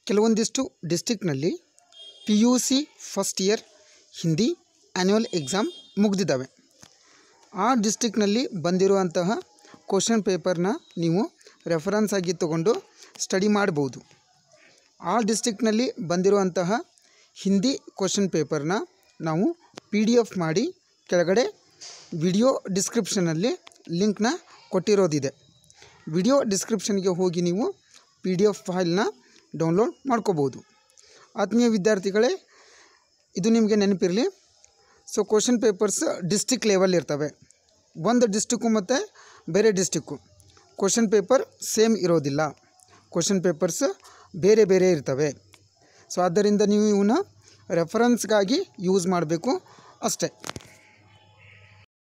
ಕೆಲವೊಂದಿಷ್ಟು ಡಿಸ್ಟಿಕ್ನಲ್ಲಿ P U C first year Hindi annual exam ಮುಗ್ದಿದ್ದಾವೆ ಆ ಡಿಸ್ಟಿಕ್ನಲ್ಲಿ ಬಂದಿರುವಂತಹ ಕ್ವಶನ್ ಪೇಪರ್ನ ನೀವು ರೆಫರೆನ್ಸ್ ಆಗಿ ತಗೊಂಡು ಸ್ಟಡಿ ಮಾಡ್ಬೋದು ಆ ಡಿಸ್ಟಿಕ್ನಲ್ಲಿ ಬಂದಿರುವಂತಹ ಹಿಂದಿ ಕ್ವಶನ್ ಪೇಪರ್ನ ನಾವು ಪಿ ಡಿ ಎಫ್ ಮಾಡಿ ಕೆಳಗಡೆ ವಿಡಿಯೋ ಡಿಸ್ಕ್ರಿಪ್ಷನಲ್ಲಿ ಲಿಂಕ್ನ ಕೊಟ್ಟಿರೋದಿದೆ ವಿಡಿಯೋ ಡಿಸ್ಕ್ರಿಪ್ಷನ್ಗೆ ಹೋಗಿ ನೀವು ಪಿ ಡಿ ಎಫ್ ಫೈಲ್ನ ಡೌನ್ಲೋಡ್ ಮಾಡ್ಕೋಬೋದು ಆತ್ಮೀಯ ವಿದ್ಯಾರ್ಥಿಗಳೇ ಇದು ನಿಮಗೆ ನೆನಪಿರಲಿ so question papers district level ಇರ್ತವೆ ಒಂದು ಡಿಸ್ಟಿಕ್ಕು ಮತ್ತು ಬೇರೆ ಡಿಸ್ಟಿಕ್ಕು ಕ್ವಶನ್ ಪೇಪರ್ ಸೇಮ್ ಇರೋದಿಲ್ಲ ಕ್ವಶನ್ ಪೇಪರ್ಸ್ ಬೇರೆ ಬೇರೆ ಇರ್ತವೆ ಸೊ ಆದ್ದರಿಂದ ನೀವು ಇವನ್ನ ರೆಫರೆನ್ಸ್ಗಾಗಿ ಯೂಸ್ ಮಾಡಬೇಕು ಅಷ್ಟೇ